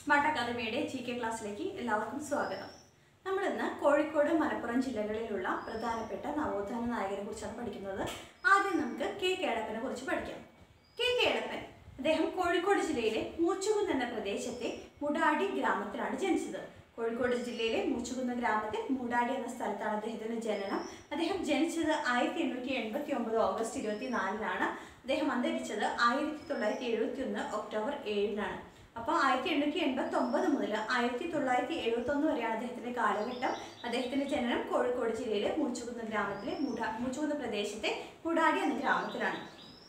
Smart അക്കാദമിയുടെ G K ക്ലാസ്സിലേക്ക് എല്ലാവർക്കും സ്വാഗതം നമ്മൾ ഇന്ന് കോഴിക്കോട് മലപ്പുറം ജില്ലകളിലുള്ള പ്രധാനപ്പെട്ട നവോത്ഥാന നായകനെ കുറിച്ചാണ് പഠിക്കുന്നത് ആദ്യം നമുക്ക് കെ കേളപ്പനെ കുറിച്ച് പഠിക്കാം കെ കേളപ്പൻ അദ്ദേഹം കോഴിക്കോട് ജില്ലയിലെ മൂച്ചുകുന്ന് എന്ന പ്രദേശത്തെ മുടാടി ഗ്രാമത്തിലാണ് ജനിച്ചത് കോഴിക്കോട് ജില്ലയിലെ മൂച്ചുകുന്ന് ഗ്രാമത്തിൽ മുടാടി എന്ന സ്ഥലത്താണ് അദ്ദേഹത്തിന്റെ ജനനം അദ്ദേഹം ജനിച്ചത് ആയിരത്തി എണ്ണൂറ്റി എൺപത്തി ഒമ്പത് ഓഗസ്റ്റ് ഇരുപത്തി നാലിനാണ് അദ്ദേഹം അന്തരിച്ചത് ആയിരത്തി തൊള്ളായിരത്തി എഴുപത്തി ഒന്ന് ഒക്ടോബർ ഏഴിനാണ് അപ്പോൾ ആയിരത്തി എണ്ണൂറ്റി എൺപത്തി ഒമ്പത് മുതൽ ആയിരത്തി തൊള്ളായിരത്തി എഴുപത്തി ഒന്ന് വരെയാണ് അദ്ദേഹത്തിന്റെ കാലഘട്ടം അദ്ദേഹത്തിന്റെ ജനനം കോഴിക്കോട് ജില്ലയിലെ മൂച്ചുകുന്ന് ഗ്രാമത്തിലെ മുടാ മൂച്ചുകുന്ന് പ്രദേശത്തെ മുടാടി എന്ന ഗ്രാമത്തിലാണ്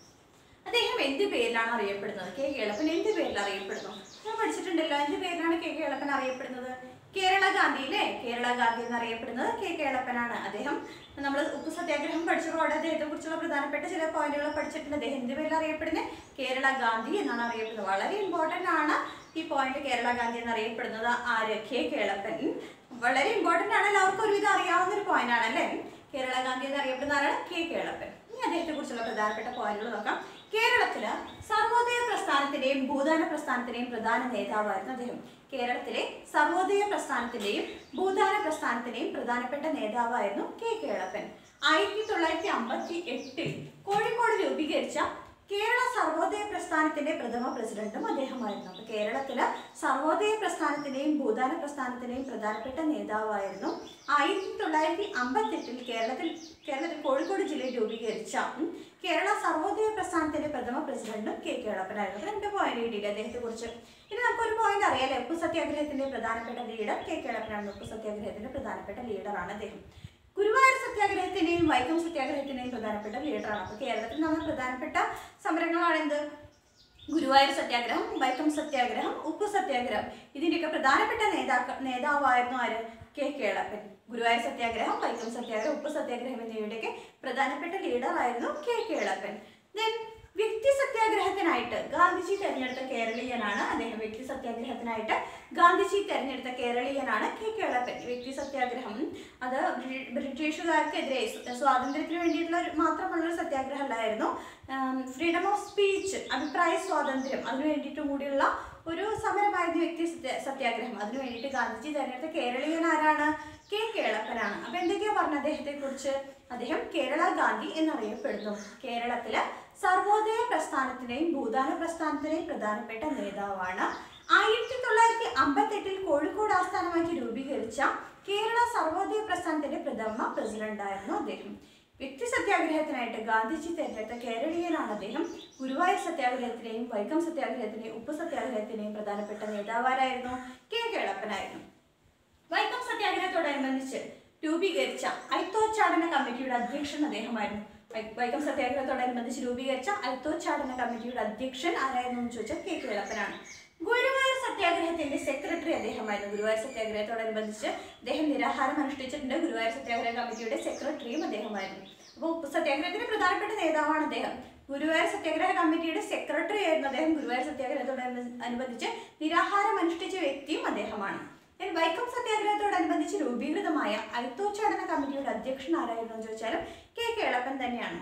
അദ്ദേഹം എന്ത് പേരിലാണ് അറിയപ്പെടുന്നത് കെ കേളപ്പൻ എന്ത് പേരിൽ അറിയപ്പെടുന്നു ഞാൻ പഠിച്ചിട്ടുണ്ടല്ലോ എന്ത് പേരിലാണ് കെ കേളപ്പൻ അറിയപ്പെടുന്നത് കേരള ഗാന്ധി അല്ലേ കേരള ഗാന്ധി എന്നറിയപ്പെടുന്നത് കെ കേളപ്പനാണ് അദ്ദേഹം നമ്മൾ ഉപ്പു സത്യാഗ്രഹം പഠിച്ചതോടെ അദ്ദേഹത്തെ കുറിച്ചുള്ള പ്രധാനപ്പെട്ട ചില പോയിന്റുകൾ പഠിച്ചിട്ടുണ്ട് അദ്ദേഹം എന്ത് പേരിൽ അറിയപ്പെടുന്നത് കേരള ഗാന്ധി എന്നാണ് അറിയപ്പെടുന്നത് വളരെ ഇമ്പോർട്ടന്റ് ആണ് ഈ പോയിന്റ് കേരള ഗാന്ധി എന്നറിയപ്പെടുന്നത് ആര് കെ കേളപ്പൻ വളരെ ഇമ്പോർട്ടന്റ് ആണ് എല്ലാവർക്കും ഒരുവിധം അറിയാവുന്ന ഒരു പോയിന്റ് ആണ് അല്ലേ കേരള ഗാന്ധി എന്നറിയപ്പെടുന്ന ആരാണ് കെ കേളപ്പൻ ഇനി അദ്ദേഹത്തെ കുറിച്ചുള്ള പ്രധാനപ്പെട്ട പോയിന്റുകൾ നോക്കാം കേരളത്തില് സർവോദയ പ്രസ്ഥാനത്തിന്റെയും ഭൂദാന പ്രസ്ഥാനത്തിന്റെയും പ്രധാന നേതാവായിരുന്നു അദ്ദേഹം കേരളത്തിലെ സർവോദയ പ്രസ്ഥാനത്തിന്റെയും ഭൂദാന പ്രസ്ഥാനത്തിന്റെയും പ്രധാനപ്പെട്ട നേതാവായിരുന്നു കെ കേളപ്പൻ ആയിരത്തി തൊള്ളായിരത്തി അമ്പത്തി എട്ടിൽ കോഴിക്കോട് രൂപീകരിച്ച കേരള സർവോദയ പ്രസ്ഥാനത്തിന്റെ പ്രഥമ പ്രസിഡന്റും അദ്ദേഹമായിരുന്നു അപ്പൊ കേരളത്തില് സർവോദയ പ്രസ്ഥാനത്തിന്റെയും ഭൂദാന പ്രസ്ഥാനത്തിന്റെയും പ്രധാനപ്പെട്ട നേതാവായിരുന്നു ആയിരത്തി തൊള്ളായിരത്തി അമ്പത്തി എട്ടിൽ കേരളത്തിൽ കേരളത്തിൽ കോഴിക്കോട് ജില്ലയിൽ രൂപീകരിച്ച ഉം, കേരള സർവോദയ പ്രസ്ഥാനത്തിന്റെ പ്രഥമ പ്രസിഡന്റും കെ കേളപ്പനായിരുന്നു അപ്പൊ രണ്ട് പോയിന്റ് കിട്ടിയില്ല അദ്ദേഹത്തെ കുറിച്ച് ഇനി നമുക്കൊരു പോയിന്റ് അറിയാലോ ഉപ്പു സത്യാഗ്രഹത്തിന്റെ പ്രധാനപ്പെട്ട ലീഡർ കെ കേളപ്പനാണ് ഉപ്പു സത്യാഗ്രഹത്തിന്റെ പ്രധാനപ്പെട്ട ലീഡറാണ് അദ്ദേഹം ഗുരുവായൂർ സത്യാഗ്രഹത്തിന്റെയും വൈക്കം സത്യാഗ്രഹത്തിന്റെയും പ്രധാനപ്പെട്ട ലീഡറാണ് അപ്പൊ കേരളത്തിൽ നമ്മൾ പ്രധാനപ്പെട്ട സമരങ്ങളാണ് എന്ത് ഗുരുവായൂർ സത്യാഗ്രഹം വൈക്കം സത്യാഗ്രഹം ഉപ്പു സത്യാഗ്രഹം ഇതിന്റെയൊക്കെ പ്രധാനപ്പെട്ട നേതാക്ക നേതാവായിരുന്നു ആര് കെ കേളപ്പൻ ഗുരുവായൂർ സത്യാഗ്രഹം വൈക്കം സത്യാഗ്രഹം ഉപ്പു സത്യാഗ്രഹം എന്നിവയുടെയൊക്കെ പ്രധാനപ്പെട്ട ലീഡർ ആയിരുന്നു കെ കേളപ്പൻ ദെൻ വ്യക്തി സത്യാഗ്രഹത്തിനായിട്ട് ഗാന്ധിജി തെരഞ്ഞെടുത്ത കേരളീയനാണ് അദ്ദേഹം വ്യക്തി സത്യാഗ്രഹത്തിനായിട്ട് ഗാന്ധിജി തെരഞ്ഞെടുത്ത കേരളീയനാണ് കെ കേളപ്പൻ വ്യക്തി സത്യാഗ്രഹം അത് ബ്രി- ബ്രിട്ടീഷുകാർക്കെതിരെ സ്വ- സ്വാതന്ത്ര്യത്തിന് വേണ്ടിയിട്ടുള്ള ഒരു- മാത്രമുള്ള ഒരു സത്യാഗ്രഹമല്ലായിരുന്നു ഫ്രീഡം ഓഫ് സ്പീച്ച് അഭിപ്രായ സ്വാതന്ത്ര്യം അതിനു വേണ്ടിയിട്ടും കൂടിയുള്ള ഒരു സമരമായിരുന്നു വ്യക്തി സത്യ- സത്യാഗ്രഹം അതിനു വേണ്ടിയിട്ട് ഗാന്ധിജി തെരഞ്ഞെടുത്ത കേരളീയൻ ആരാണ് കെ കേളപ്പനാണ് അപ്പൊ എന്തൊക്കെയാ പറഞ്ഞ അദ്ദേഹത്തെ കുറിച്ച് അദ്ദേഹം കേരള ഗാന്ധി എന്നറിയപ്പെടുന്നു കേരളത്തില് സർവോദയ പ്രസ്ഥാനത്തിന്റെയും ഭൂദാന പ്രസ്ഥാനത്തിന്റെയും പ്രധാനപ്പെട്ട നേതാവാണ് ആയിരത്തി തൊള്ളായിരത്തി അമ്പത്തി എട്ടിൽ കോഴിക്കോട് ആസ്ഥാനമാക്കി രൂപീകരിച്ച കേരള സർവോദയ പ്രസ്ഥാനത്തിന്റെ പ്രഥമ പ്രസിഡന്റായിരുന്നു അദ്ദേഹം വ്യക്തി സത്യാഗ്രഹത്തിനായിട്ട് ഗാന്ധിജി തെരഞ്ഞെടുത്ത കേരളീയനാണ് അദ്ദേഹം ഗുരുവായൂർ സത്യാഗ്രഹത്തിന്റെയും വൈക്കം സത്യാഗ്രഹത്തിന്റെയും ഉപ്പു സത്യാഗ്രഹത്തിന്റെയും പ്രധാനപ്പെട്ട നേതാവാരായിരുന്നു കെ കേളപ്പനായിരുന്നു വൈക്കം സത്യാഗ്രഹത്തോടനുബന്ധിച്ച് രൂപീകരിച്ച ഐത്തോച്ചാടന കമ്മിറ്റിയുടെ അധ്യക്ഷൻ അദ്ദേഹമായിരുന്നു വൈ- വൈക്കം സത്യാഗ്രഹത്തോടനുബന്ധിച്ച് രൂപീകരിച്ച ഐത്തോച്ചാടന കമ്മിറ്റിയുടെ അധ്യക്ഷൻ ആരായിരുന്നു എന്ന് ചോദിച്ചാൽ കെ കേളപ്പനാണ് ഗുരുവായൂർ സത്യാഗ്രഹത്തിന്റെ സെക്രട്ടറി അദ്ദേഹമായിരുന്നു ഗുരുവായൂർ സത്യാഗ്രഹത്തോടനുബന്ധിച്ച് അദ്ദേഹം നിരാഹാരം അനുഷ്ഠിച്ചിട്ടുണ്ട് ഗുരുവായൂർ സത്യാഗ്രഹ കമ്മിറ്റിയുടെ സെക്രട്ടറിയും അദ്ദേഹമായിരുന്നു അപ്പോൾ ഉപ്പ് സത്യാഗ്രഹത്തിന്റെ പ്രധാനപ്പെട്ട നേതാവാണ് അദ്ദേഹം ഗുരുവായൂർ സത്യാഗ്രഹ കമ്മിറ്റിയുടെ സെക്രട്ടറി ആയിരുന്നു അദ്ദേഹം ഗുരുവായൂർ സത്യാഗ്രഹത്തോടനുബന്ധിച്ച് നിരാഹാരം അനുഷ്ഠിച്ച വ്യക്തിയും അദ്ദേഹമാണ് then വൈക്കം സത്യാഗ്രഹത്തോടനുബന്ധിച്ച് രൂപീകൃതമായ ഐത്തോച്ചാടന കമ്മിറ്റിയുടെ അധ്യക്ഷൻ ആരായിരുന്നു എന്ന് ചോദിച്ചാലും കെ കേളപ്പൻ തന്നെയാണ്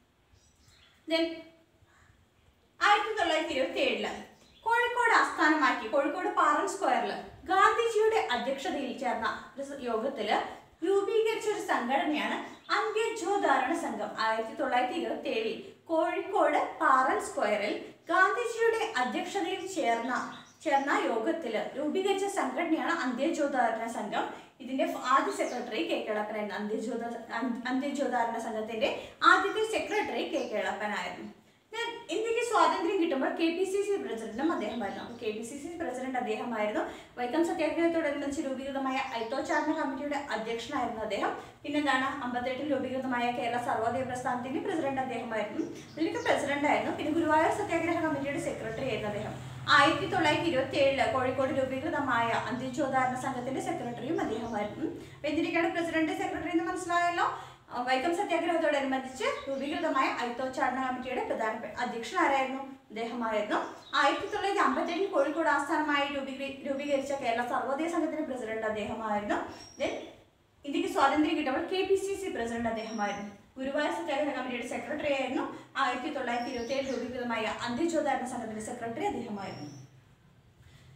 then ആയിരത്തി തൊള്ളായിരത്തി ഇരുപത്തി ഏഴില് കോഴിക്കോട് ആസ്ഥാനമാക്കി കോഴിക്കോട് പാറൻ സ്ക്വയറിൽ ഗാന്ധിജിയുടെ അധ്യക്ഷതയിൽ ചേർന്ന ഒരു സ- യോഗത്തില് രൂപീകരിച്ച ഒരു സംഘടനയാണ് അന്ത്യജോധാരണ സംഘം ആയിരത്തി തൊള്ളായിരത്തി ഇരുപത്തി ഏഴിൽ കോഴിക്കോട് പാറൻ സ്ക്വയറിൽ ഗാന്ധിജിയുടെ അധ്യക്ഷതയിൽ ചേർന്ന ചേർന്ന യോഗത്തിൽ രൂപീകരിച്ച സംഘടനയാണ് അന്ത്യജോധാരണ സംഘം ഇതിന്റെ ഫ- ആദ്യ സെക്രട്ടറി കെ കേളപ്പനായിരുന്നു അന്ത്യജോധ അന്ത്- അന്ത്യജോധാരണ സംഘത്തിന്റെ ആദ്യത്തെ സെക്രട്ടറി കെ കേളപ്പനായിരുന്നു Then ഇന്ത്യക്ക് സ്വാതന്ത്ര്യം കിട്ടുമ്പോൾ കെ പി സി സി പ്രസിഡന്റും അദ്ദേഹമായിരുന്നു അപ്പോൾ K P C C president അദ്ദേഹമായിരുന്നു വൈക്കം സത്യാഗ്രഹത്തോടനുബന്ധിച്ച് രൂപീകൃതമായ ഐത്തോച്ചാരണ കമ്മിറ്റിയുടെ അധ്യക്ഷനായിരുന്നു അദ്ദേഹം പിന്നെന്താണ് അമ്പത്തെട്ടിൽ രൂപീകൃതമായ കേരള സർവോദയ പ്രസ്ഥാനത്തിന്റെ പ്രസിഡന്റ് അദ്ദേഹമായിരുന്നു ഇതിലൊക്കെ പ്രസിഡന്റ് ആയിരുന്നു പിന്നെ ഗുരുവായൂർ സത്യാഗ്രഹ കമ്മിറ്റിയുടെ സെക്രട്ടറി ആയിരുന്നു അദ്ദേഹം ആയിരത്തി തൊള്ളായിരത്തി ഇരുപത്തി ഏഴില് കോഴിക്കോട് രൂപീകൃതമായ അന്ത്യചോദാരണ സംഘത്തിന്റെ സെക്രട്ടറിയും അദ്ദേഹമായിരുന്നു അപ്പൊ എന്തിനൊക്കെയാണ് പ്രസിഡന്റ് സെക്രട്ടറി എന്ന് മനസ്സിലായല്ലോ ആ, വൈക്കം സത്യാഗ്രഹത്തോടനുബന്ധിച്ച് രൂപീകൃതമായ ഐത്തോച്ചാരണ കമ്മിറ്റിയുടെ പ്രധാന അധ്യക്ഷൻ ആരായിരുന്നു അദ്ദേഹമായിരുന്നു ആയിരത്തി തൊള്ളായിരത്തി അമ്പത്തി ഏഴിൽ കോഴിക്കോട് ആസ്ഥാനമായി രൂപീകരി രൂപീകരിച്ച കേരള സർവോദയ സംഘത്തിന്റെ പ്രസിഡന്റ് അദ്ദേഹമായിരുന്നു ദെൻ ഇന്ത്യക്ക് സ്വാതന്ത്ര്യം കിട്ടുമ്പോൾ K P C C president അദ്ദേഹമായിരുന്നു ഗുരുവായൂർ സത്യാഗ്രഹ കമ്മിറ്റിയുടെ സെക്രട്ടറി ആയിരുന്നു ആയിരത്തി തൊള്ളായിരത്തി ഇരുപത്തി ഏഴിൽ രൂപീകൃതമായ അന്ത്യചോദാരണ സംഘത്തിന്റെ സെക്രട്ടറി അദ്ദേഹമായിരുന്നു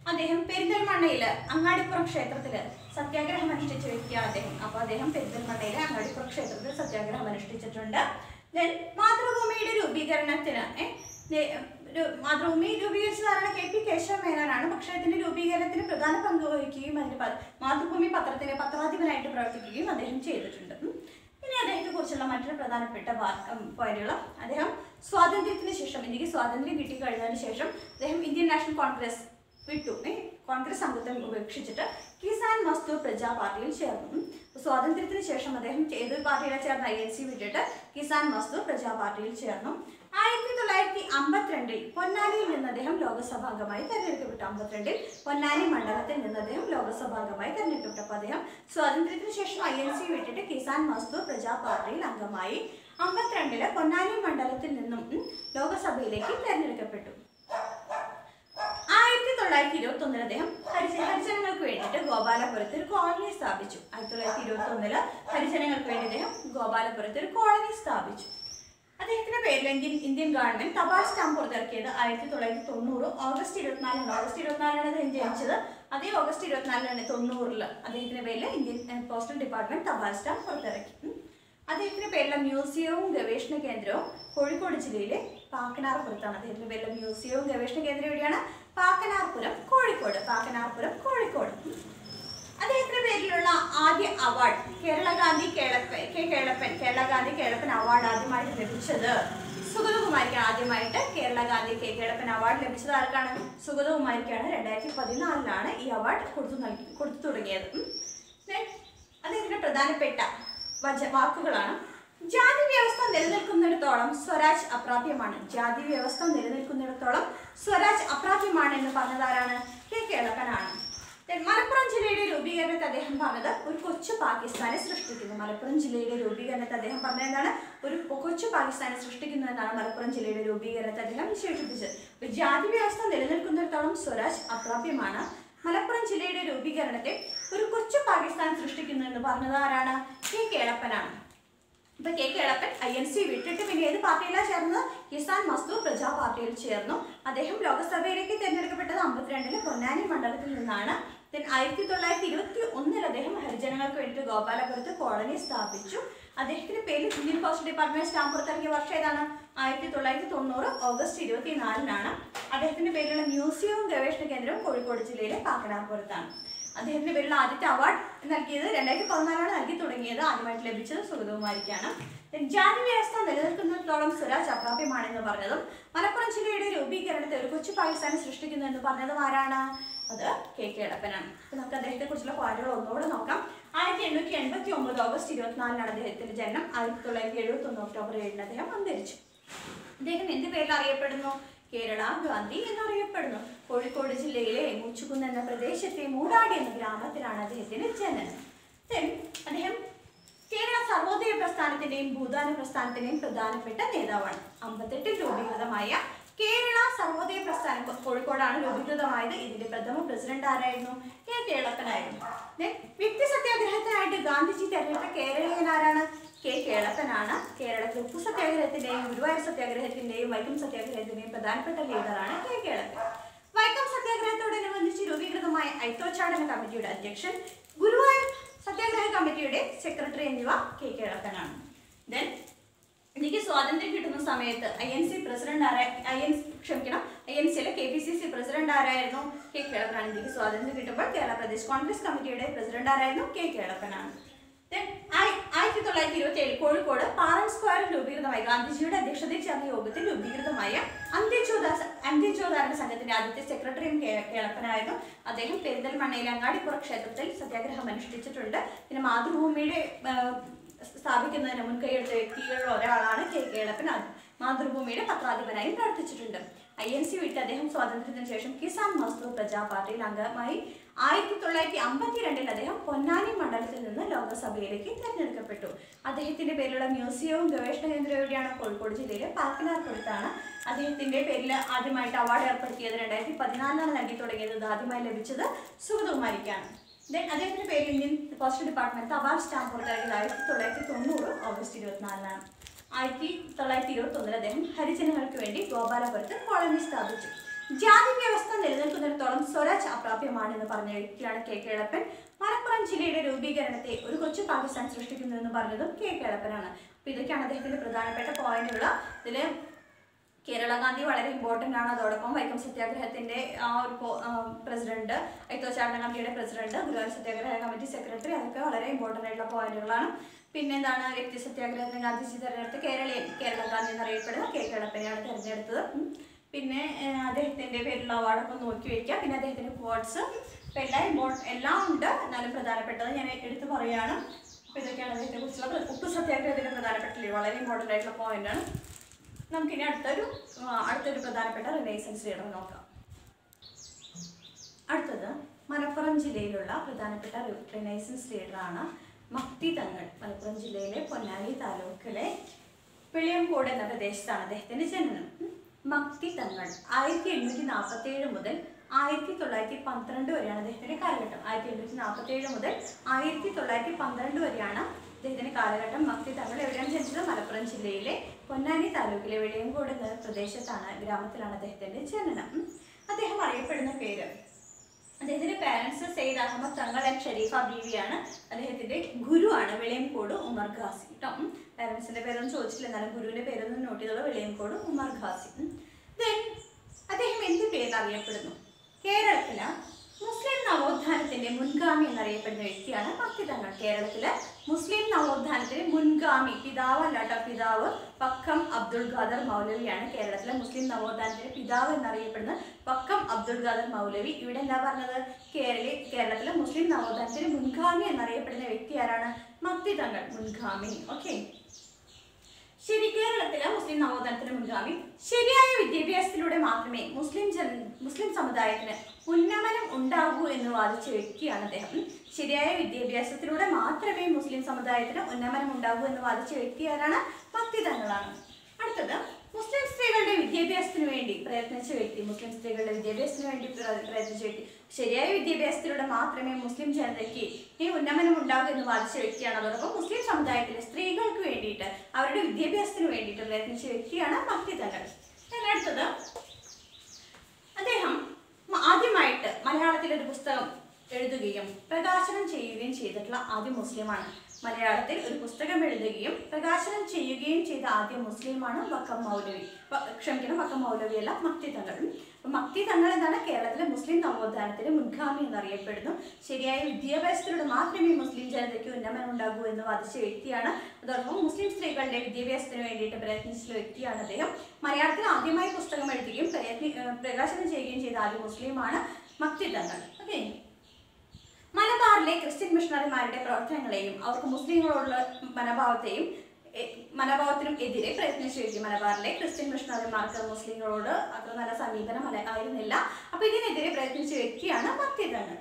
അദ്ദേഹം പെരിന്തൽമണ്ണയില് അങ്ങാടിപ്പുറം ക്ഷേത്രത്തില് സത്യാഗ്രഹം അനുഷ്ഠിച്ച വ്യക്തിയാണ് അദ്ദേഹം അപ്പൊ അദ്ദേഹം പെരിന്തൽമണ്ണയിലെ അങ്ങാടിപ്പുറം ക്ഷേത്രത്തിൽ സത്യാഗ്രഹം അനുഷ്ഠിച്ചിട്ടുണ്ട് ദെൻ മാതൃഭൂമിയുടെ രൂപീകരണത്തിന് ഏ, ദേ- ഒരു മാതൃഭൂമി രൂപീകരിച്ചതാണ് കെ പി കേശവ മേനോനാണ് പക്ഷേ ഇതിന്റെ രൂപീകരണത്തിന് പ്രധാന പങ്ക് വഹിക്കുകയും അതിന് പ- മാതൃഭൂമി പത്രത്തിന്റെ പത്രാധിപനായിട്ട് പ്രവർത്തിക്കുകയും അദ്ദേഹം ചെയ്തിട്ടുണ്ട് ഉം. ഇനി അദ്ദേഹത്തെ കുറിച്ചുള്ള മറ്റൊരു പ്രധാനപ്പെട്ട പോയിന്റുകൾ അദ്ദേഹം സ്വാതന്ത്ര്യത്തിന് ശേഷം ഇന്ത്യക്ക് സ്വാതന്ത്ര്യം കിട്ടിക്കഴിഞ്ഞതിന് ശേഷം അദ്ദേഹം ഇന്ത്യൻ നാഷണൽ കോൺഗ്രസ് വിട്ടു ഏ, കോൺഗ്രസ് അംഗത്വം ഉപേക്ഷിച്ചിട്ട് കിസാൻ മസ്ദൂർ പ്രജാ പാർട്ടിയിൽ ചേർന്നു ഉം. സ്വാതന്ത്ര്യത്തിന് ശേഷം അദ്ദേഹം ഏതൊരു പാർട്ടിയിലെ ചേർന്ന ഐ എൻ സി വിട്ടിട്ട് കിസാൻ മസ്ദൂർ പ്രജാ പാർട്ടിയിൽ ചേർന്നു ആയിരത്തി തൊള്ളായിരത്തി അമ്പത്തിരണ്ടിൽ പൊന്നാനിയിൽ നിന്ന് അദ്ദേഹം ലോകസഭാംഗമായി തെരഞ്ഞെടുക്കപ്പെട്ടു അമ്പത്തിരണ്ടിൽ പൊന്നാനി മണ്ഡലത്തിൽ നിന്ന് അദ്ദേഹം ലോകസഭാംഗമായി തെരഞ്ഞെടുക്കപ്പെട്ടു അപ്പോൾ അദ്ദേഹം സ്വാതന്ത്ര്യത്തിന് ശേഷം ഐ എൻ സി വിട്ടിട്ട് കിസാൻ മസ്ദൂർ പ്രജാ പാർട്ടിയിൽ അംഗമായി അമ്പത്തിരണ്ടില് പൊന്നാനി മണ്ഡലത്തിൽ നിന്നും ഉം, ലോകസഭയിലേക്ക് തെരഞ്ഞെടുക്കപ്പെട്ടു ആയിരത്തി തൊള്ളായിരത്തി ഇരുപത്തി ഒന്നിൽ അദ്ദേഹം ഹരിജ ഹരിജനങ്ങൾക്ക് വേണ്ടിയിട്ട് ഗോപാലപുരത്ത് ഒരു കോളനി സ്ഥാപിച്ചു ആയിരത്തി തൊള്ളായിരത്തി ഇരുപത്തി ഒന്നില് ഹരിജനങ്ങൾക്ക് വേണ്ടി അദ്ദേഹം ഗോപാലപുരത്ത് ഒരു കോളനി സ്ഥാപിച്ചു അദ്ദേഹത്തിന്റെ പേരിൽ ഇന്ത്യൻ ഇന്ത്യൻ ഗവൺമെന്റ് തപാൽ സ്റ്റാമ്പ് പുറത്തിറക്കിയത് ആയിരത്തി തൊള്ളായിരത്തി തൊണ്ണൂറ് ഓഗസ്റ്റ് ഇരുപത്തിനാലിനാണ് ഓഗസ്റ്റ് ഇരുപത്തിനാലിനാണ് അദ്ദേഹം ജനിച്ചത് അതേ ഓഗസ്റ്റ് ഇരുപത്തിനാലിനാണ് തൊണ്ണൂറിൽ അദ്ദേഹത്തിന്റെ പേരിൽ ഇന്ത്യൻ ഏഹ്, പോസ്റ്റൽ ഡിപ്പാർട്ട്മെന്റ് തപാൽ സ്റ്റാമ്പ് പുറത്തിറക്കി ഉം. അദ്ദേഹത്തിന്റെ പേരിലെ മ്യൂസിയവും ഗവേഷണ കേന്ദ്രവും കോഴിക്കോട് ജില്ലയിലെ പാക്കനാർപുരത്താണ് അദ്ദേഹത്തിന്റെ പേരിലെ മ്യൂസിയവും ഗവേഷണ കേന്ദ്രം എവിടെയാണ് പാക്കനാർപുരം കോഴിക്കോട് പാക്കനാർപുരം കോഴിക്കോട് ഉം. അദ്ദേഹത്തിന്റെ പേരിലുള്ള ആദ്യ award Kerala Gandhi Kelappan K Kelappan Kerala Gandhi Kelappan award ആദ്യമായിട്ട് ലഭിച്ചത് സുഗതകുമാരിക്കാണ് ആദ്യമായിട്ട് കേരള ഗാന്ധി കെ കേളപ്പൻ അവാർഡ് ലഭിച്ചത് ആർക്കാണ് സുഗതകുമാരിക്കാണ് രണ്ടായിരത്തി പതിനാലിലാണ് ഈ അവാർഡ് കൊടുത്തു നൽകി കൊടുത്തു തുടങ്ങിയത് ഉം. Then അദ്ദേഹത്തിന്റെ പ്രധാനപ്പെട്ട വച വാക്കുകളാണ് ജാതി വ്യവസ്ഥ നിലനിൽക്കുന്നിടത്തോളം സ്വരാജ് അപ്രാപ്യമാണ് ജാതി വ്യവസ്ഥ നിലനിൽക്കുന്നിടത്തോളം സ്വരാജ് അപ്രാപ്യമാണ് എന്ന് പറഞ്ഞതാരാണ് കെ കേളപ്പനാണ് Then മലപ്പുറം ജില്ലയുടെ രൂപീകരണത്തെ അദ്ദേഹം പറഞ്ഞത് ഒരു കൊച്ചു പാകിസ്ഥാനെ സൃഷ്ടിക്കുന്നു മലപ്പുറം ജില്ലയുടെ രൂപീകരണത്തെ അദ്ദേഹം പറഞ്ഞത് എന്താണ് ഒരു പൊ- കൊച്ചു പാകിസ്ഥാനെ സൃഷ്ടിക്കുന്നു എന്നാണ് മലപ്പുറം ജില്ലയുടെ രൂപീകരണത്തെ അദ്ദേഹം വിശേഷിപ്പിച്ചത് ഒരു ജാതി വ്യവസ്ഥ നിലനിൽക്കുന്നിടത്തോളം സ്വരാജ് അപ്രാപ്യമാണ് മലപ്പുറം ജില്ലയുടെ രൂപീകരണത്തെ ഒരു കൊച്ചു പാകിസ്ഥാൻ സൃഷ്ടിക്കുന്നു എന്ന് പറഞ്ഞത് ആരാണ് കെ കേളപ്പനാണ് ഇപ്പൊ K Kelappan I N C വിട്ടിട്ട് പിന്നെ ഏത് പാർട്ടിയിലാണ് ചേർന്നത് കിസാൻ മസ്ദൂർ പ്രജാ പാർട്ടിയിൽ ചേർന്നു അദ്ദേഹം ലോക്സഭയിലേക്ക് തിരഞ്ഞെടുക്കപ്പെട്ടത് അമ്പത്തിരണ്ടിലെ പൊന്നാനി മണ്ഡലത്തിൽ നിന്നാണ് Then ആയിരത്തി തൊള്ളായിരത്തി ഇരുപത്തി ഒന്നിൽ അദ്ദേഹം ഹരിജനങ്ങൾക്ക് വേണ്ടി ഗോപാലപുരത്ത് കോളനി സ്ഥാപിച്ചു അദ്ദേഹത്തിന്റെ പേരിൽ ഇന്ത്യൻ പോസ്റ്റ് ഡിപ്പാർട്ട്മെന്റ് സ്റ്റാമ്പ് പുറത്തിറക്കിയ വർഷം ഏതാണ് ആയിരത്തി തൊള്ളായിരത്തി തൊണ്ണൂറ് ഓഗസ്റ്റ് ഇരുപത്തിനാലിനാണ് അദ്ദേഹത്തിന്റെ പേരിലുള്ള മ്യൂസിയവും ഗവേഷണ കേന്ദ്രവും കോഴിക്കോട് ജില്ലയിലെ പാക്കനാർപുരത്താണ് അദ്ദേഹത്തിന്റെ പേരിൽ ആദ്യത്തെ അവാർഡ് നൽകിയത് രണ്ടായിരത്തി പതിനാലാണ് നൽകി തുടങ്ങിയത് ആദ്യമായിട്ട് ലഭിച്ചത് സുഗതകുമാരിക്കാണ് Then ജാതി വ്യവസ്ഥ നിലനിൽക്കുന്നിടത്തോളം സ്വരാജ് അപ്രാപ്യമാണെന്ന് പറഞ്ഞതും മലപ്പുറം ജില്ലയുടെ രൂപീകരണത്തെ ഒരു കൊച്ചു പാകിസ്ഥാനെ സൃഷ്ടിക്കുന്നു എന്ന് പറഞ്ഞതും ആരാണ് അത് കെ കേളപ്പനാണ് അപ്പൊ നമുക്ക് അദ്ദേഹത്തെ കുറിച്ചുള്ള പോയിന്റുകൾ ഒന്നുകൂടെ നോക്കാം ആയിരത്തി എണ്ണൂറ്റി എൺപത്തി ഒമ്പത് ഓഗസ്റ്റ് ഇരുപത്തിനാലിനാണ് അദ്ദേഹത്തിന്റെ ജനനം ആയിരത്തി തൊള്ളായിരത്തി എഴുപത്തി ഒന്ന് ഒക്ടോബർ ഏഴിന് അദ്ദേഹം അന്തരിച്ചു അദ്ദേഹം എന്ത് പേരിൽ അറിയപ്പെടുന്നു കേരള ഗാന്ധി എന്നറിയപ്പെടുന്നു കോഴിക്കോട് ജില്ലയിലെ മൂച്ചുകുന്ന് എന്ന പ്രദേശത്തെ മൂടാടി എന്ന ഗ്രാമത്തിലാണ് അദ്ദേഹത്തിന്റെ ജനനം Then അദ്ദേഹം കേരള സർവോദയ പ്രസ്ഥാനത്തിന്റെയും ഭൂദാന പ്രസ്ഥാനത്തിന്റെയും പ്രധാനപ്പെട്ട നേതാവാണ് അമ്പത്തെട്ടിൽ രൂപീകൃതമായ കേരള സർവോദയ പ്രസ്ഥാനം കോ- കോഴിക്കോടാണ് രൂപീകൃതമായത് ഇതിന്റെ പ്രഥമ പ്രസിഡന്റ് ആരായിരുന്നു കെ കേളപ്പനായിരുന്നു Then വ്യക്തി സത്യാഗ്രഹത്തിനായിട്ട് ഗാന്ധിജി തെരഞ്ഞെടുത്ത കേരളീയൻ ആരാണ് കെ കേളപ്പനാണ് കേരളത്തിലെ ഉപ്പു സത്യാഗ്രഹത്തിന്റെയും ഗുരുവായൂർ സത്യാഗ്രഹത്തിന്റെയും വൈക്കം സത്യാഗ്രഹത്തിന്റെയും പ്രധാനപ്പെട്ട ലീഡറാണ് കെ കേളപ്പൻ വൈക്കം സത്യാഗ്രഹത്തോടനുബന്ധിച്ച് രൂപീകൃതമായ ഐത്തോച്ചാടന കമ്മിറ്റിയുടെ അധ്യക്ഷൻ ഗുരുവായൂർ സത്യാഗ്രഹ കമ്മിറ്റിയുടെ സെക്രട്ടറി എന്നിവ കെ കേളപ്പനാണ് ദെൻ എനിക്ക് സ്വാതന്ത്ര്യം കിട്ടുന്ന സമയത്ത് ഐ എൻ സി പ്രസിഡന്റ് ആരാ ഐ എൻ ക്ഷമിക്കണം ഐ എൻ സിയിലെ K P C C president ആരായിരുന്നു കെ കേളപ്പനാണ് ഇന്ത്യക്ക് സ്വാതന്ത്ര്യം കിട്ടുമ്പോൾ കേരള പ്രദേശ് കോൺഗ്രസ് കമ്മിറ്റിയുടെ പ്രസിഡന്റ് ആരായിരുന്നു കെ കേളപ്പനാണ് Then ആയി- ആയിരത്തി തൊള്ളായിരത്തി ഇരുപത്തി ഏഴ് കോഴിക്കോട് പാറൻ സ്ക്വയറിൽ രൂപീകൃതമായ ഗാന്ധിജിയുടെ അധ്യക്ഷതയിൽ ചേർന്ന യോഗത്തിൽ രൂപീകൃതമായ അന്ത്യചോദ അന്ത്യചോദാരണ സംഘത്തിന്റെ ആദ്യത്തെ സെക്രട്ടറിയും കേ- കേളപ്പനായിരുന്നു അദ്ദേഹം പെരിന്തൽമണ്ണയിലെ അങ്ങാടിപ്പുറ ക്ഷേത്രത്തിൽ സത്യാഗ്രഹം അനുഷ്ഠിച്ചിട്ടുണ്ട് പിന്നെ മാതൃഭൂമിയുടെ ആ, സ്ഥാപിക്കുന്നതിന് മുൻകൈയെടുത്ത വ്യക്തികളിൽ ഒരാളാണ് കെ കേളപ്പൻ അത് മാതൃഭൂമിയുടെ പത്രാധിപനായും പ്രവർത്തിച്ചിട്ടുണ്ട് ഐ എൻ സി വിട്ട് അദ്ദേഹം സ്വാതന്ത്ര്യത്തിന് ശേഷം കിസാൻ മസ്ദൂർ പ്രജാ പാർട്ടിയിൽ അംഗമായി ആയിരത്തി തൊള്ളായിരത്തി അമ്പത്തി രണ്ടിൽ അദ്ദേഹം പൊന്നാനി മണ്ഡലത്തിൽ നിന്ന് ലോകസഭയിലേക്ക് തിരഞ്ഞെടുക്കപ്പെട്ടു അദ്ദേഹത്തിന്റെ പേരിലുള്ള മ്യൂസിയവും ഗവേഷണ കേന്ദ്രവും എവിടെയാണ് കോഴിക്കോട് ജില്ലയിലെ പാക്കനാർപുരത്താണ് അദ്ദേഹത്തിന്റെ പേരിൽ ആദ്യമായിട്ട് അവാർഡ് ഏർപ്പെടുത്തിയത് രണ്ടായിരത്തി പതിനാലിലാണ് നൽകി തുടങ്ങിയത് ഇത് ആദ്യമായി ലഭിച്ചത് സുഗതകുമാരിക്കാണ് ദെൻ അദ്ദേഹത്തിന്റെ പേരിൽ ഇന്ത്യൻ പോസ്റ്റ് ഡിപ്പാർട്ട്മെന്റ് തപാൽ സ്റ്റാമ്പ് പുറത്തിറക്കിയത് ആയിരത്തി തൊള്ളായിരത്തി തൊണ്ണൂറ് ഓഗസ്റ്റ് ഇരുപത്തിനാലിനാണ് ആയിരത്തി തൊള്ളായിരത്തി ഇരുപത്തി ഒന്നിൽ അദ്ദേഹം ഹരിജനങ്ങൾക്ക് വേണ്ടി ഗോപാലപുരത്ത് കോളനി സ്ഥാപിച്ചു ജാതി വ്യവസ്ഥ നിലനിൽക്കുന്നിടത്തോളം സ്വരാജ് അപ്രാപ്യമാണെന്ന് പറഞ്ഞ വ്യക്തിയാണ് കെ കേളപ്പൻ മലപ്പുറം ജില്ലയുടെ രൂപീകരണത്തെ ഒരു കൊച്ചു പാകിസ്ഥാൻ സൃഷ്ടിക്കുന്നു എന്ന് പറഞ്ഞതും കെ കേളപ്പനാണ് അപ്പൊ ഇതൊക്കെയാണ് അദ്ദേഹത്തിന്റെ പ്രധാനപ്പെട്ട പോയിന്റുകൾ ഇതില് കേരള ഗാന്ധി വളരെ ഇമ്പോർട്ടൻ്റ് ആണ് അതോടൊപ്പം വൈക്കം സത്യാഗ്രഹത്തിന്റെ ആ ഒരു പ്രസിഡന്റ് ഐത്തോച്ചാരണ കമ്മിറ്റിയുടെ പ്രസിഡന്റ് ഗുരുവായൂർ സത്യാഗ്രഹ കമ്മിറ്റി സെക്രട്ടറി അതൊക്കെ വളരെ ഇമ്പോർട്ടൻ്റ് ആയിട്ടുള്ള പോയിന്റുകളാണ് പിന്നെ എന്താണ് വ്യക്തി സത്യാഗ്രഹത്തിന് ഗാന്ധിജി തെരഞ്ഞെടുത്ത കേരളീയൻ കേരള ഗാന്ധി എന്നറിയപ്പെടുന്ന കെ കേളപ്പനെയാണ് തെരഞ്ഞെടുത്തത് ഉം. പിന്നെ ഏഹ്, അദ്ദേഹത്തിന്റെ പേരിലുള്ള അവാർഡൊക്കെ നോക്കി വയ്ക്കുക പിന്നെ അദ്ദേഹത്തിന്റെ കോഡ്സ് ഇപ്പം എല്ലാം ഇമ്പോർട്ട എല്ലാം ഉണ്ട് എന്നാലും പ്രധാനപ്പെട്ടത് ഞാൻ എടുത്തു പറയുകയാണ് അപ്പോൾ ഇതൊക്കെയാണ് അദ്ദേഹത്തെ കുറിച്ചുള്ള പ്ര- ഉപ്പ് സത്യാഗ്രഹത്തിന്റെ പ്രധാനപ്പെട്ട വളരെ ഇമ്പോർട്ടൻ്റ് ആയിട്ടുള്ള പോയിന്റ് ആണ് നമുക്കിനി അടുത്തൊരു ആ, അടുത്തൊരു പ്രധാനപ്പെട്ട റിനൈസൻസ് ലീഡർ നോക്കാം അടുത്തത് മലപ്പുറം ജില്ലയിലുള്ള പ്രധാനപ്പെട്ട റി- റിനൈസൻസ് ലീഡറാണ് മക്തി തങ്ങൾ മലപ്പുറം ജില്ലയിലെ പൊന്നാനി താലൂക്കിലെ വെളിയംകോട് എന്ന പ്രദേശത്താണ് അദ്ദേഹത്തിന്റെ ജനനം ഉം. മക്തി തങ്ങൾ ആയിരത്തി എണ്ണൂറ്റി നാൽപ്പത്തി ഏഴ് മുതൽ ആയിരത്തി തൊള്ളായിരത്തി പന്ത്രണ്ട് വരെയാണ് അദ്ദേഹത്തിന്റെ കാലഘട്ടം ആയിരത്തി എണ്ണൂറ്റി നാൽപ്പത്തി ഏഴ് മുതൽ ആയിരത്തി തൊള്ളായിരത്തി പന്ത്രണ്ട് വരെയാണ് അദ്ദേഹത്തിന്റെ കാലഘട്ടം മക്തി തങ്ങൾ എവിടെയാണ് ജനിച്ചത് മലപ്പുറം ജില്ലയിലെ പൊന്നാനി താലൂക്കിലെ വെളിയങ്കോട് എന്ന പ്രദേശത്താണ് ഗ്രാമത്തിലാണ് അദ്ദേഹത്തിന്റെ ജനനം ഉം. അദ്ദേഹം അറിയപ്പെടുന്ന പേര് അദ്ദേഹത്തിന്റെ പാരന്റ്സ് സെയ്ദ് അഹമ്മദ് തങ്ങൾ ആൻഡ് ഷരീഫ ബീവിയാണ് അദ്ദേഹത്തിന്റെ ഗുരുവാണ് വെളിയംകോട് ഉമർ ഖാസി കേട്ടോ പാരന്റ്സിന്റെ പേരൊന്നും ചോദിച്ചില്ല എന്നാലും ഗുരുവിന്റെ പേരൊന്നും നോട്ട് ചെയ്തോളൂ വെളിയംകോട് ഉമർ ഖാസി ദെൻ അദ്ദേഹം എന്ത് പേരിൽ അറിയപ്പെടുന്നു കേരളത്തില് മുസ്ലിം നവോത്ഥാനത്തിന്റെ മുൻഗാമി എന്നറിയപ്പെടുന്ന വ്യക്തിയാണ് ഭക്തി തങ്ങൾ കേരളത്തില് മുസ്ലിം നവോത്ഥാനത്തിന്റെ മുൻഗാമി പിതാവ് അല്ലാട്ട പിതാവ് പക്കം അബ്ദുൾ ഖാദർ മൗലവിയാണ് കേരളത്തിലെ മുസ്ലിം നവോത്ഥാനത്തിന്റെ പിതാവ് എന്നറിയപ്പെടുന്ന പക്കം അബ്ദുൾ ഖാദർ മൗലവി ഇവിടെ എന്താ പറഞ്ഞത് കേരളി കേരളത്തിലെ മുസ്ലിം നവോത്ഥാനത്തിന്റെ മുൻഗാമി എന്നറിയപ്പെടുന്ന വ്യക്തി ആരാണ് മക്തി തങ്ങൾ മുൻഗാമി ഓക്കെ ശരി കേരളത്തിലെ മുസ്ലിം നവോത്ഥാനത്തിന് മുൻഗാമി ശരിയായ വിദ്യാഭ്യാസത്തിലൂടെ മാത്രമേ മുസ്ലിം ജന മുസ്ലിം സമുദായത്തിന് ഉന്നമനം ഉണ്ടാകൂ എന്ന് വാദിച്ച വ്യക്തിയാണ് അദ്ദേഹം ഉം. ശരിയായ വിദ്യാഭ്യാസത്തിലൂടെ മാത്രമേ മുസ്ലിം സമുദായത്തിന് ഉന്നമനം ഉണ്ടാകൂ എന്ന് വാദിച്ച വ്യക്തി ആരാണ് ഭക്തി തങ്ങളാണ് അടുത്തത് മുസ്ലിം സ്ത്രീകളുടെ വിദ്യാഭ്യാസത്തിന് വേണ്ടി പ്രയത്നിച്ച വ്യക്തി മുസ്ലിം സ്ത്രീകളുടെ വിദ്യാഭ്യാസത്തിന് വേണ്ടി പ്ര- പ്രയത്നിച്ച വ്യക്തി ശരിയായ വിദ്യാഭ്യാസത്തിലൂടെ മാത്രമേ മുസ്ലിം ജനതയ്ക്ക് ഈ ഉന്നമനം ഉണ്ടാകൂ എന്ന് വാദിച്ച വ്യക്തിയാണ് അതോടൊപ്പം മുസ്ലിം സമുദായത്തിലെ സ്ത്രീകൾക്ക് വേണ്ടിയിട്ട് അവരുടെ വിദ്യാഭ്യാസത്തിന് വേണ്ടിയിട്ട് പ്രയത്നിച്ച വ്യക്തിയാണ് ഭക്തി തങ്ങൾ ഞാൻ അടുത്തത് അദ്ദേഹം മ- ആദ്യമായിട്ട് മലയാളത്തിൽ ഒരു പുസ്തകം എഴുതുകയും പ്രകാശനം ചെയ്യുകയും ചെയ്തിട്ടുള്ള ആദ്യ മുസ്ലിമാണ് മലയാളത്തിൽ ഒരു പുസ്തകം എഴുതുകയും പ്രകാശനം ചെയ്യുകയും ചെയ്ത ആദ്യ മുസ്ലിമാണ് വക്കം മൗലവി വ- ക്ഷമിക്കണം വക്കം മൗലവി അല്ല മക്തി തങ്ങൾ അപ്പൊ മക്തി തങ്ങൾ എന്താണ് കേരളത്തിലെ മുസ്ലിം നവോത്ഥാനത്തിന്റെ മുൻഗാമി എന്നറിയപ്പെടുന്നു ശരിയായ വിദ്യാഭ്യാസത്തിലൂടെ മാത്രമേ മുസ്ലിം ജനതയ്ക്ക് ഉന്നമനം ഉണ്ടാകൂ എന്ന് വാദിച്ച വ്യക്തിയാണ് അതോടൊപ്പം മുസ്ലിം സ്ത്രീകളുടെ വിദ്യാഭ്യാസത്തിന് വേണ്ടിയിട്ട് പ്രയത്നിച്ച വ്യക്തിയാണ് അദ്ദേഹം മലയാളത്തിൽ ആദ്യമായി പുസ്തകം എഴുതുകയും പ്രയത്നി ഏഹ് പ്രകാശനം ചെയ്യുകയും ചെയ്ത ആദ്യ മുസ്ലിമാണ് മക്തി തങ്ങൾ ഓക്കെ മലബാറിലെ ക്രിസ്ത്യൻ മിഷണറിമാരുടെ പ്രവർത്തനങ്ങളെയും അവർക്ക് മുസ്ലിങ്ങളോടുള്ള മനോഭാവത്തെയും എ- മനോഭാവത്തിനും എതിരെ പ്രയത്നിച്ച വ്യക്തി മലബാറിലെ ക്രിസ്ത്യൻ മിഷണറിമാർക്ക് മുസ്ലിങ്ങളോട് അത്ര നല്ല സമീപനം അല്ല- ആയിരുന്നില്ല അപ്പൊ ഇതിനെതിരെ പ്രയത്നിച്ച വ്യക്തിയാണ് മക്തി തങ്ങൾ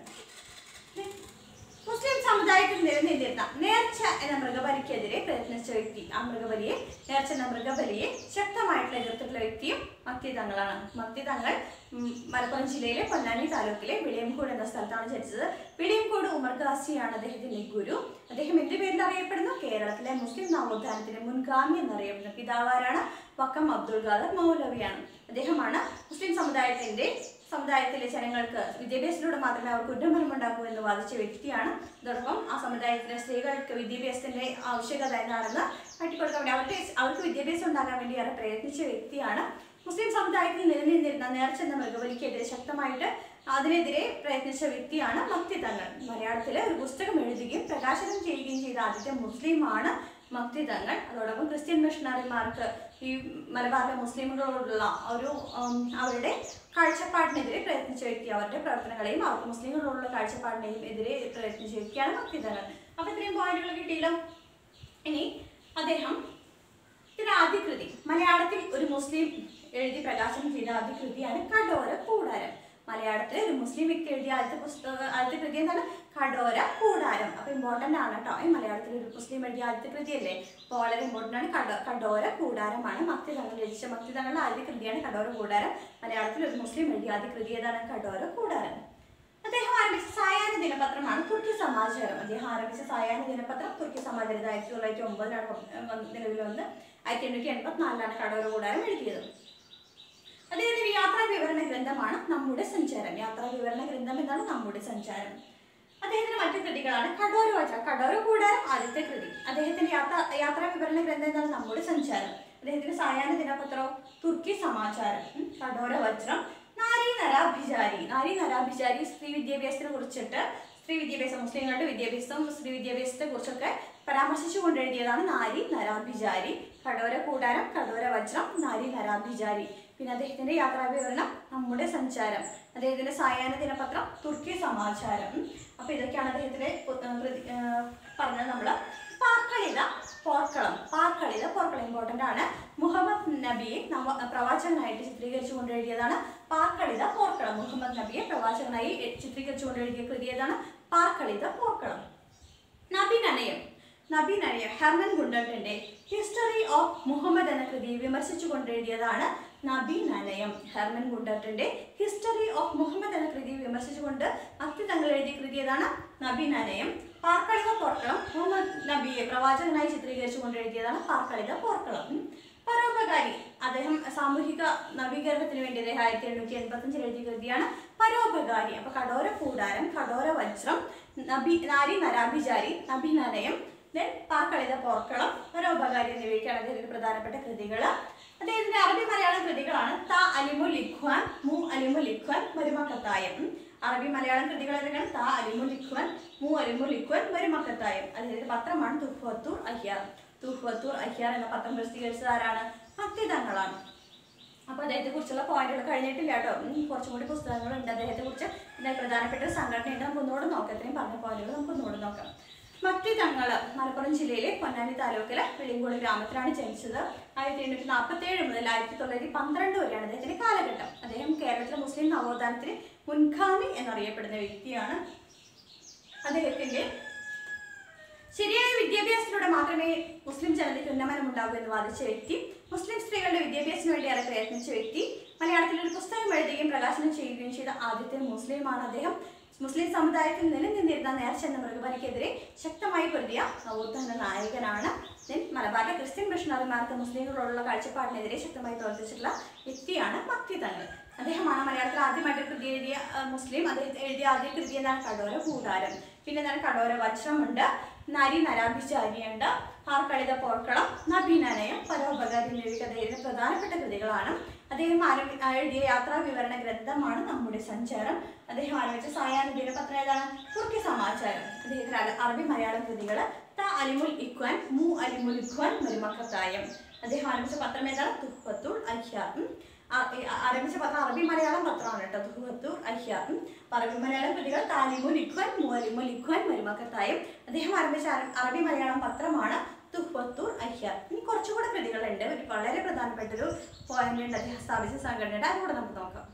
മുസ്ലിം സമുദായത്തിൽ നിലനിന്നിരുന്ന നേർച്ച എന്ന മൃഗബലിക്കെതിരെ പ്രയത്നിച്ച വ്യക്തി ആ മൃഗബലിയെ നേർച്ച എന്ന മൃഗബലിയെ ശക്തമായിട്ടുള്ള എതിർത്തിട്ടുള്ള വ്യക്തിയും മക്തി തങ്ങളാണ് മക്തി തങ്ങൾ ഉം, മലപ്പുറം ജില്ലയിലെ പൊന്നാനി താലൂക്കിലെ വിളിയംകോട് എന്ന സ്ഥലത്താണ് ജനിച്ചത് വിളിയംകോട് ഉമർ ഖാസിയാണ് അദ്ദേഹത്തിന്റെ ഗുരു അദ്ദേഹം എന്ത് പേരിൽ അറിയപ്പെടുന്നു കേരളത്തിലെ മുസ്ലിം നവോത്ഥാനത്തിന്റെ മുൻഗാമി എന്നറിയപ്പെടുന്ന പിതാവാരാണ് വക്കം അബ്ദുൾ ഖാദർ മൗലവിയാണ് അദ്ദേഹമാണ് മുസ്ലിം സമുദായത്തിന്റെ സമുദായത്തിലെ ജനങ്ങൾക്ക് വിദ്യാഭ്യാസത്തിലൂടെ മാത്രമേ അവർക്ക് ഉന്നമനം ഉണ്ടാകൂ എന്ന് വാദിച്ച വ്യക്തിയാണ് അതോടൊപ്പം ആ സമുദായത്തിലെ സ്ത്രീകൾക്ക് വിദ്യാഭ്യാസത്തിന്റെ ആവശ്യകത എന്താണെന്ന് കാട്ടിക്കൊടുക്കാൻ വേണ്ടി അവർക്ക് അവർക്ക് വിദ്യാഭ്യാസം ഉണ്ടാകാൻ വേണ്ടി ഏറെ പ്രയത്നിച്ച വ്യക്തിയാണ് മുസ്ലിം സമുദായത്തിൽ നിലനിന്നിരുന്ന നേർച്ച എന്ന മൃഗബലിക്കെതിരെ ശക്തമായിട്ട് അതിനെതിരെ പ്രയത്നിച്ച വ്യക്തിയാണ് മക്തി തങ്ങൾ മലയാളത്തിലെ ഒരു പുസ്തകം എഴുതുകയും പ്രകാശനം ചെയ്യുകയും ചെയ്ത ആദ്യത്തെ മുസ്ലിമാണ് മക്തി തങ്ങൾ അതോടൊപ്പം ക്രിസ്ത്യൻ മിഷണറിമാർക്ക് ഈ മലബാറിലെ മുസ്ലിമുകളോടുള്ള ഒരു ഉം, അവരുടെ കാഴ്ചപ്പാടിനെതിരെ പ്രയത്നിച്ച വ്യക്തി അവരുടെ പ്രവർത്തനങ്ങളെയും അവർക്ക് മുസ്ലിങ്ങളോടുള്ള കാഴ്ചപ്പാടിനെയും എതിരെ പ്രയത്നിച്ച വ്യക്തിയാണ് മക്തി തങ്ങൾ അപ്പൊ ഇത്രയും പോയിന്റുകൾ കിട്ടിയല്ലോ ഇനി അദ്ദേഹം ഇതിന്റെ ആദ്യ കൃതി മലയാളത്തിൽ ഒരു മുസ്ലിം എഴുതി പ്രകാശനം ചെയ്ത ആദ്യ കൃതിയാണ് കടോര കൂടാരം മലയാളത്തിൽ ഒരു മുസ്ലിം വ്യക്തി എഴുതിയ ആദ്യത്തെ പുസ്തക ആദ്യത്തെ കൃതി എന്താണ് കടോര കൂടാരം അപ്പൊ ഇമ്പോർട്ടന്റ് ആണ് കേട്ടോ ഈ മലയാളത്തിൽ ഒരു മുസ്ലിം എഴുതിയ ആദ്യത്തെ കൃതിയല്ലേ അപ്പോൾ വളരെ ഇമ്പോർട്ടന്റ് ആണ് കട കടോര കൂടാരമാണ് മക്തി തങ്ങൾ രചിച്ച മക്തി തങ്ങളുടെ ആദ്യ കൃതിയാണ് കടോര കൂടാരം മലയാളത്തിൽ ഒരു മുസ്ലിം എഴുതിയ ആദ്യ കൃതി ഏതാണ് കടോര കൂടാരം അദ്ദേഹം ആരംഭിച്ച സായാഹ്ന ദിനപത്രമാണ് തുർക്കി സമാചാരം അദ്ദേഹം ആരംഭിച്ച സായാഹ്ന ദിനപത്രം തുർക്കി സമാചാരം ഇത് ആയിരത്തി തൊള്ളായിരത്തി ഒമ്പതിലാണ് വന്ന് നിലവിൽ വന്ന് ആയിരത്തി എണ്ണൂറ്റി എൺപത്തിനാലിലാണ് കടോര കൂടാരം എഴുതിയത് അദ്ദേഹത്തിന്റെ യാത്രാ വിവരണ ഗ്രന്ഥമാണ് നമ്മുടെ സഞ്ചാരം യാത്രാ വിവരണ ഗ്രന്ഥം എന്നാണ് നമ്മുടെ സഞ്ചാരം അദ്ദേഹത്തിന്റെ മറ്റു കൃതികളാണ് കടോര വച കടോര കൂടാരം ആദ്യത്തെ കൃതി അദ്ദേഹത്തിന്റെ യാത്ര യാത്രാ വിവരണ ഗ്രന്ഥം എന്താണ് നമ്മുടെ സഞ്ചാരം അദ്ദേഹത്തിന്റെ സായാഹ്ന ദിനപത്രം തുർക്കി സമാചാരം ഉം, കടോര വജ്രം നാരി നരാഭിചാരി നാരി നരാഭിചാരി സ്ത്രീ വിദ്യാഭ്യാസത്തിനെ കുറിച്ചിട്ട് സ്ത്രീ വിദ്യാഭ്യാസം മുസ്ലിങ്ങളുടെ വിദ്യാഭ്യാസം സ്ത്രീ വിദ്യാഭ്യാസത്തെ കുറിച്ചൊക്കെ പരാമർശിച്ചു കൊണ്ടെഴുതിയതാണ് നാരി നരാഭിചാരി കടോര കൂടാരം കടോര വജ്രം നാരി നരാഭിചാരി പിന്നെ അദ്ദേഹത്തിന്റെ യാത്രാ വിവരണം നമ്മുടെ സഞ്ചാരം അദ്ദേഹത്തിന്റെ സായാഹ്ന ദിനപത്രം തുർക്കി സമാചാരം ഉം. അപ്പൊ ഇതൊക്കെയാണ് അദ്ദേഹത്തിന്റെ ഉ- ഏർ കൃതി- ഏർ പറഞ്ഞത് നമ്മള് പാർക്കളിത പോർക്കളം പാർക്കളിത പോർക്കളം ഇമ്പോർട്ടന്റ് ആണ് മുഹമ്മദ് നബിയെ നവ പ്രവാചകനായിട്ട് ചിത്രീകരിച്ചു കൊണ്ടെഴുതിയതാണ് പാർക്കളിത പോർക്കളം മുഹമ്മദ് നബിയെ പ്രവാചകനായി എ- ചിത്രീകരിച്ചു കൊണ്ടെഴുതിയ കൃതി ഏതാണ് പാർക്കളിത പോർക്കളം നബി നനയം നബി നനയം ഹെർമൻ ഗുണ്ടട്ടിന്റെ ഹിസ്റ്ററി ഓഫ് മുഹമ്മദ് എന്ന കൃതി വിമർശിച്ചു കൊണ്ടെഴുതിയതാണ് നബി നനയം ഹെർമൻ ഗുണ്ടട്ടിന്റെ ഹിസ്റ്ററി ഓഫ് മുഹമ്മദ് എന്ന കൃതി വിമർശിച്ചുകൊണ്ട് അത്തി തങ്ങൾ എഴുതിയ കൃതി ഏതാണ് നബി നനയം പാർക്കളിത പോർക്കളം മുഹമ്മദ് നബിയെ പ്രവാചകനായി ചിത്രീകരിച്ചു കൊണ്ടെഴുതിയതാണ് പാർക്കളിത പോർക്കളം ഉം. പരോപകാരി അദ്ദേഹം സാമൂഹിക നവീകരണത്തിന് വേണ്ടി അദ്ദേഹം ആയിരത്തി എണ്ണൂറ്റി എൺപത്തി എഴുതിയ കൃതിയാണ് പരോപകാരി അപ്പൊ കടോര കൂടാരം കടോര വജ്രം നബി നാരി നരാഭിചാരി നബിനനയം ദെൻ പാർക്കളിത പോർക്കളം പരോപകാരി എന്നിവയ്ക്കാണ് അദ്ദേഹത്തിന്റെ പ്രധാനപ്പെട്ട കൃതികൾ അദ്ദേഹത്തിന്റെ അറബി മലയാളം കൃതികളാണ് ത അലിമു ലിഖ്വാൻ മു അലിമു ലിഖ്വാൻ മരുമക്കത്തായം ഉം. അറബി മലയാളം കൃതികൾ ഏതൊക്കെയാണ് ത അലിമു ലിഖ്വാൻ മു അലിമു ലിഖ്വാൻ മരുമക്കത്തായം അദ്ദേഹത്തിന്റെ പത്രമാണ് തുഫത്തൂർ അഹ്യാർ തുഫത്തൂർ അഹ്യാർ എന്ന പത്രം പ്രസിദ്ധീകരിച്ചത് ആരാണ് മക്തിതങ്ങളാണ് അപ്പൊ അദ്ദേഹത്തെ കുറിച്ചുള്ള പോയിന്റുകൾ കഴിഞ്ഞിട്ടില്ല കേട്ടോ ഉം, കുറച്ചും കൂടി പുസ്തകങ്ങളുണ്ട് അദ്ദേഹത്തെ കുറിച്ച് പിന്നെ പ്രധാനപ്പെട്ട ഒരു സംഘടനയുണ്ട് നമുക്ക് ഒന്നുകൂടെ നോക്കാം ഇത്രയും പറഞ്ഞ പോയിന്റുകൾ നമുക്ക് ഒന്നുകൂടെ നോക്കാം മറ്റു തങ്ങള് മലപ്പുറം ജില്ലയിലെ പൊന്നാനി താലൂക്കിലെ വെളിങ്കോട് ഗ്രാമത്തിലാണ് ജനിച്ചത് ആയിരത്തി എണ്ണൂറ്റി നാൽപ്പത്തി ഏഴ് മുതൽ ആയിരത്തി തൊള്ളായിരത്തി പന്ത്രണ്ട് വരെയാണ് അദ്ദേഹത്തിന്റെ കാലഘട്ടം അദ്ദേഹം കേരളത്തിലെ മുസ്ലിം നവോത്ഥാനത്തിന് മുൻഗാമി എന്നറിയപ്പെടുന്ന വ്യക്തിയാണ് അദ്ദേഹത്തിന്റെ ശരിയായ വിദ്യാഭ്യാസത്തിലൂടെ മാത്രമേ മുസ്ലിം ജനതയ്ക്ക് ഉന്നമനം ഉണ്ടാകൂ എന്ന് വാദിച്ച വ്യക്തി മുസ്ലിം സ്ത്രീകളുടെ വിദ്യാഭ്യാസത്തിന് വേണ്ടി ഏറെ പ്രയത്നിച്ച വ്യക്തി മലയാളത്തിൽ ഒരു പുസ്തകം എഴുതുകയും പ്രകാശനം ചെയ്യുകയും ചെയ്ത ആദ്യത്തെ മുസ്ലിമാണ് അദ്ദേഹം മുസ്ലിം സമുദായത്തിൽ നിലനിന്നിരുന്ന നേർച്ച എന്ന മൃഗപനിക്കെതിരെ ശക്തമായി പൊരുതിയ നവോത്ഥാന നായകനാണ് ദെൻ മലബാറിലെ ക്രിസ്ത്യൻ മിഷണറിമാർക്ക് മുസ്ലിങ്ങളോടുള്ള കാഴ്ചപ്പാടിനെതിരെ ശക്തമായി പ്രവർത്തിച്ചിട്ടുള്ള വ്യക്തിയാണ് ഭക്തി തങ്ങൾ അദ്ദേഹമാണ് മലയാളത്തിൽ ആദ്യമായിട്ട് കൃതി എഴുതിയ ആ, മുസ്ലിം അദ്ദേഹം എഴുതിയ ആദ്യ കൃതി എന്താണ് കടോര കൂടാരം പിന്നെ എന്താണ് കടോര വജ്രമുണ്ട് നരി നരാഭിചാരിയുണ്ട് ആർക്കളിത പോർക്കളം നബീനനയം പരോപകാരി എന്നിവയ്ക്ക് അദ്ദേഹത്തിന്റെ പ്രധാനപ്പെട്ട കൃതികളാണ് അദ്ദേഹം ആരംഭി ആ, എഴുതിയ യാത്രാ വിവരണ ഗ്രന്ഥമാണ് നമ്മുടെ സഞ്ചാരം അദ്ദേഹം ആരംഭിച്ച സായാഹ്ന ദിനപത്രം ഏതാണ് തുർക്കി സമാചാരം അദ്ദേഹത്തിന്റെ അല- അറബി മലയാളം കൃതികൾ ത അലിമുൽ ഇഖ്വാൻ മു അലിമുൽ ഇഖ്വാൻ മരുമക്കത്തായം അദ്ദേഹം ആരംഭിച്ച പത്രം ഏതാണ് തുഹത്തുൽ അഹ്യാർ ഉം. ആ- ഈ ആരംഭിച്ച പത്രം അറബി മലയാളം പത്രമാണ് കേട്ടോ തുഹത്തുൽ അഹ്യാർ ഉം. അറബി മലയാളം കൃതികൾ താലിമുൽ ഇഖ്വാൻ മുഅലിമുൽ ഇഖ്വാൻ മരുമക്കത്തായം അദ്ദേഹം ആരംഭിച്ച അറ- അറബി മലയാളം പത്രമാണ് തുഹ്വത്തൂർ അഹ്യാർ ഇനി കുറച്ചുകൂടെ കൃതികളുണ്ട് ഒരു വളരെ പ്രധാനപ്പെട്ട ഒരു പോയിന്റ് ഉണ്ട് അദ്ദേഹം സ്ഥാപിച്ച സംഘടനയുടെ അതുകൂടെ നമുക്ക് നോക്കാം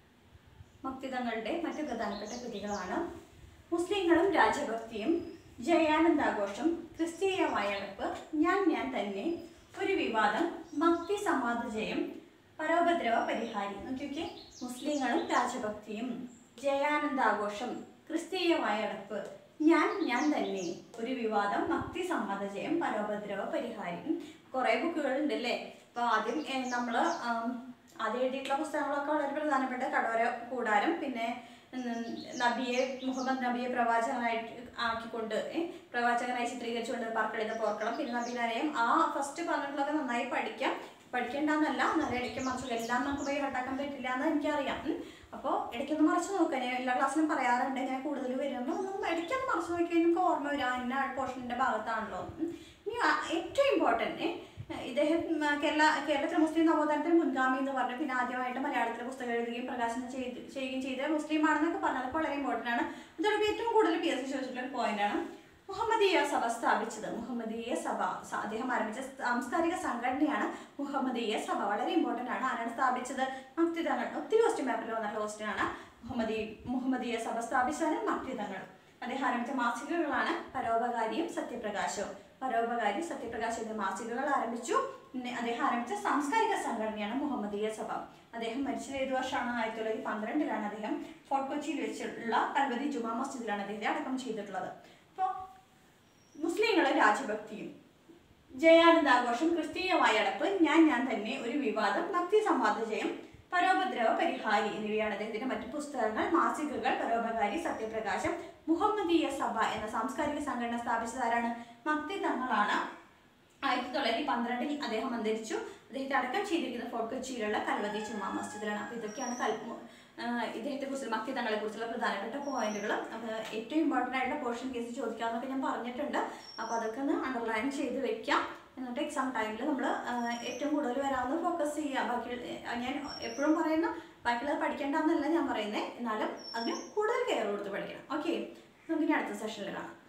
മക്തിതങ്ങളുടെ മറ്റ് പ്രധാനപ്പെട്ട കൃതികളാണ് മുസ്ലിങ്ങളും രാജഭക്തിയും ജയാനന്ദാഘോഷം ക്രിസ്തീയ വയളപ്പ് ഞാൻ ഞാൻ തന്നെ ഒരു വിവാദം ഭക്തി സമാധജയം പരോപദ്രവ പരിഹാരി നോക്കിയൊക്കെ മുസ്ലിങ്ങളും രാജഭക്തിയും ജയാനന്ദാഘോഷം ക്രിസ്തീയ വയളപ്പ് ഞാൻ ഞാൻ തന്നെ ഒരു വിവാദം ഭക്തി സമ്മതജയം പരോപദ്രവ പരിഹാരി കുറേ ബുക്കുകൾ ഉണ്ടല്ലേ അപ്പൊ ആദ്യം ഏഹ്, നമ്മള് ആം, ആദ്യം എഴുതിയിട്ടുള്ള പുസ്തകങ്ങളൊക്കെ വളരെ പ്രധാനപ്പെട്ട കടോര കൂടാരം പിന്നെ ഉം, നബിയെ മുഹമ്മദ് നബിയെ പ്രവാചകനായിട്ട് ആക്കിക്കൊണ്ട് ഏ, പ്രവാചകനായി ചിത്രീകരിച്ചുകൊണ്ട് പാർക്കളിത പോർക്കണം പിന്നെ നബീനരയും ആ ഫസ്റ്റ് പറഞ്ഞിട്ടുള്ളതൊക്കെ നന്നായി പഠിക്കാം പഠിക്കേണ്ടെന്നല്ല നല്ല ഇടയ്ക്ക് മറിച്ച് എല്ലാം നമുക്ക് പോയി ഹട്ടാക്കാൻ പറ്റില്ല എന്ന് എനിക്കറിയാം ഉം. അപ്പോൾ ഇടയ്ക്കൊന്ന് മറിച്ച് നോക്കുക ഞാൻ എല്ലാ ക്ലാസ്സിലും പറയാറുണ്ട് ഞാൻ കൂടുതൽ വരുമ്പോൾ ഒന്ന് ഇടയ്ക്കൊന്ന് മറിച്ച് നോക്കിയാൽ നമുക്ക് ഓർമ്മ വരാം ഇന്ന പോർഷൻ്റെ ഭാഗത്താണല്ലോ ഉം. ഇനി ആ- ഏറ്റവും ഇമ്പോർട്ടൻറ്റ് ഇദ്ദേഹം ഉം, കേരള കേരളത്തിലെ മുസ്ലിം നവോത്ഥാനത്തിന് മുൻഗാമി എന്ന് പറഞ്ഞു പിന്നെ ആദ്യമായിട്ട് മലയാളത്തിലെ പുസ്തകം എഴുതുകയും പ്രകാശനം ചെയ്ത് ചെയ്യുകയും ചെയ്ത മുസ്ലിം ആണെന്നൊക്കെ പറഞ്ഞത് വളരെ ഇമ്പോർട്ടൻ്റ് ആണ് അതോടൊപ്പം ഏറ്റവും കൂടുതൽ പി എസ് സി ചോദിച്ചിട്ടുള്ള ഒരു പോയിന്റ് ആണ് മുഹമ്മദീയ സഭ സ്ഥാപിച്ചത് മുഹമ്മദീയ സഭ സ- അദ്ദേഹം ആരംഭിച്ച സാംസ്കാരിക സംഘടനയാണ് മുഹമ്മദീയ സഭ വളരെ ഇമ്പോർട്ടൻ്റ് ആണ് ആരാണ് സ്ഥാപിച്ചത് മക്തിതങ്ങൾ ഒത്തിരി ക്വസ്റ്റ്യൻ പേപ്പറിൽ വന്നിട്ടുള്ള ക്വസ്റ്റ്യൻ ആണ് മുഹമ്മദീ മുഹമ്മദീയ സഭ സ്ഥാപിച്ചത് മക്തിതങ്ങൾ അദ്ദേഹം ആരംഭിച്ച മാസികകളാണ് പരോപകാരിയും സത്യപ്രകാശവും പരോപകാരി സത്യപ്രകാശ് എന്നീ മാസികകൾ ആരംഭിച്ചു പിന്നെ അദ്ദേഹം ആരംഭിച്ച സാംസ്കാരിക സംഘടനയാണ് മുഹമ്മദീയ സഭ അദ്ദേഹം മരിച്ചത് ഏത് വർഷമാണ് ആയിരത്തി തൊള്ളായിരത്തി പന്ത്രണ്ടിലാണ് അദ്ദേഹം ഫോർട്ട് കൊച്ചിയിൽ വെച്ചുള്ള കൽവതി ജുമാ മസ്ജിദിലാണ് അദ്ദേഹത്തെ അടക്കം ചെയ്തിട്ടുള്ളത് അപ്പോൾ മുസ്ലിങ്ങളെ രാജഭക്തിയും ജയാനന്ദാഘോഷം ക്രിസ്തീയ വയടപ്പ് ഞാൻ ഞാൻ തന്നെ ഒരു വിവാദം ഭക്തി സംവാദ ജയം പരോപദ്രവ പരിഹാരി എന്നിവയാണ് അദ്ദേഹത്തിന്റെ മറ്റു പുസ്തകങ്ങൾ മാസികകൾ പരോപകാരി സത്യപ്രകാശം മുഹമ്മദീയ സഭ എന്ന സാംസ്കാരിക സംഘടന സ്ഥാപിച്ചതാരാണ് മക്തി തങ്ങളാണ് ആയിരത്തി തൊള്ളായിരത്തി പന്ത്രണ്ടിൽ അദ്ദേഹം അന്തരിച്ചു അദ്ദേഹത്തെ അടക്കം ചെയ്തിരിക്കുന്ന ഫോർട്ട് കൊച്ചിയിലുള്ള കൽവതി ചുമ്മാ മസ്ജിദിലാണ് അപ്പോൾ ഇതൊക്കെയാണ് കൽ ഇദ്ദേഹത്തെ കുറിച്ച് മക്തി തങ്ങളെ കുറിച്ചുള്ള പ്രധാനപ്പെട്ട പോയിന്റുകൾ അപ്പോൾ ഏറ്റവും ഇമ്പോർട്ടൻ്റ് ആയിട്ടുള്ള പോർഷൻ കേസ് ചോദിക്കാമെന്നൊക്കെ ഞാൻ പറഞ്ഞിട്ടുണ്ട് അപ്പോൾ അതൊക്കെ ഒന്ന് അണ്ടർലൈൻ ചെയ്ത് വെക്കാം എന്നിട്ട് എക്സാം ടൈമിൽ നമ്മൾ ഏറ്റവും കൂടുതൽ വരാവുന്ന ഫോക്കസ് ചെയ്യുക ബാക്കി ഞാൻ എപ്പോഴും പറയുന്നു ബാക്കിയുള്ളത് പഠിക്കേണ്ടെന്നല്ല ഞാൻ പറയുന്നത് എന്നാലും അതിന് കൂടുതൽ കെയർ കൊടുത്ത് പഠിക്കണം ഓക്കെ നമുക്കിനി അടുത്ത സെഷനിൽ കാണാം